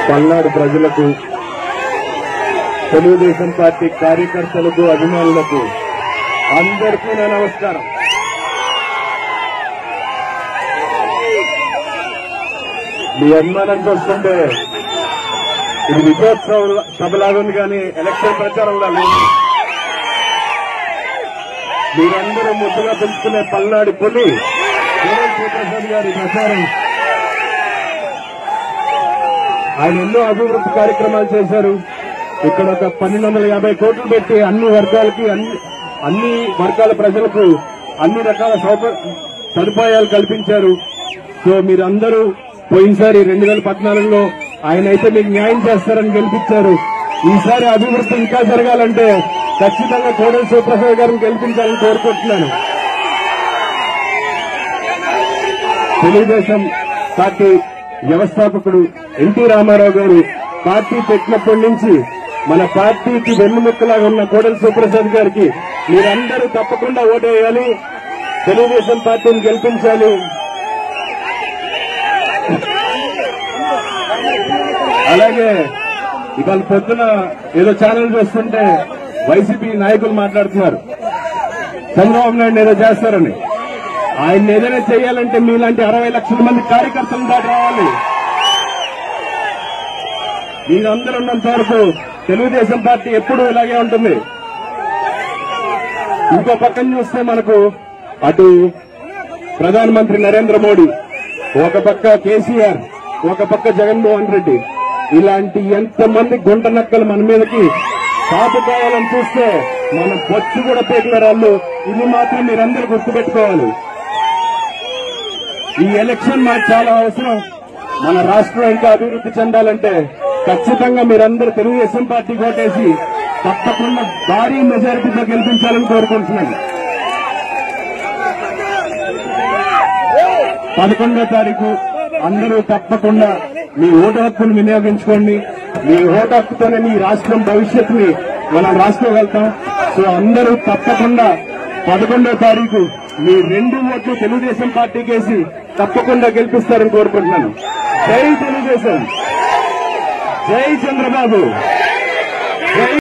పల్నాడు ప్రజలకు తెలుగుదేశం పార్టీ కార్యకర్తలకు అభిమానులకు అందరికీ నా నమస్కారం మీ అభిమానం చూస్తుంటే ఇది విజయోత్సవ సభలాగా ఉంది కానీ ఎలక్షన్ ప్రచారంలా లేదు మీరందరూ ముద్దుగా పెంచుకునే పల్నాడి పులి జగన్ శివప్రసాద్ గారి ప్రచారం ఆయన ఎన్నో అభివృద్ధి కార్యక్రమాలు చేశారు ఇక్కడ ఒక పన్నెండు వందల యాభై కోట్లు పెట్టి అన్ని వర్గాలకి అన్ని అన్ని వర్గాల ప్రజలకు అన్ని రకాల సౌక- సదుపాయాలు కల్పించారు సో మీరందరూ పోయినసారి రెండు వేల పద్నాలుగులో ఆయన అయితే మీకు న్యాయం చేస్తారని గెలిపించారు ఈసారి అభివృద్ధి ఇంకా జరగాలంటే ఖచ్చితంగా కోడెల శివప్రసాద్ గారిని గెలిపించాలని కోరుకుంటున్నాను తెలుగుదేశం పార్టీ వ్యవస్థాపకుడు ఎన్టీ రామారావు గారు పార్టీ పెట్టినప్పటి నుంచి మన పార్టీకి వెన్నుముక్కలాగా ఉన్న కోడెల సుప్రసాద్ గారికి మీరందరూ తప్పకుండా ఓటేయాలి తెలుగుదేశం పార్టీని గెలిపించాలి అలాగే ఇవాళ పొద్దున ఏదో ఛానల్ చూస్తుంటే వైసీపీ నాయకులు మాట్లాడుతున్నారు చంద్రబాబు నాయుడు ఏదో చేస్తారని ఆయన ఏదైనా చేయాలంటే మీలాంటి అరవై లక్షల మంది కార్యకర్తలు దాటి రావాలి మీరందరూ ఉన్నంత వరకు తెలుగుదేశం పార్టీ ఎప్పుడూ ఇలాగే ఉంటుంది ఇంకో పక్కన చూస్తే మనకు అటు ప్రధానమంత్రి నరేంద్ర మోడీ ఒక పక్క కేసీఆర్ ఒక పక్క జగన్మోహన్ రెడ్డి ఇలాంటి ఎంతమంది గుంట నక్కలు మన మీదకి కాపుకోవాలని చూస్తే మన బొచ్చు కూడా పేకిన రాళ్ళు ఇది మాత్రం మీరందరూ గుర్తుపెట్టుకోవాలి ఈ ఎలక్షన్ మాకు చాలా అవసరం మన రాష్ట్రం ఇంకా అభివృద్ధి చెందాలంటే ఖచ్చితంగా మీరందరూ తెలుగుదేశం పార్టీ కోటేసి తప్పకుండా భారీ మెజారిటీతో గెలిపించాలని కోరుకుంటున్నాను పదకొండో తారీఖు అందరూ తప్పకుండా మీ ఓటు హక్కును వినియోగించుకోండి మీ ఓటు హక్కుతోనే మీ రాష్ట్రం భవిష్యత్తుని మనం రాసుకోగలుగుతాం సో అందరూ తప్పకుండా పదకొండో తారీఖు మీ రెండు ఓట్లు తెలుగుదేశం పార్టీకేసి తప్పకుండా గెలిపిస్తారని కోరుకుంటున్నాను జై తెలుగుదేశం జై చంద్రబాబు జై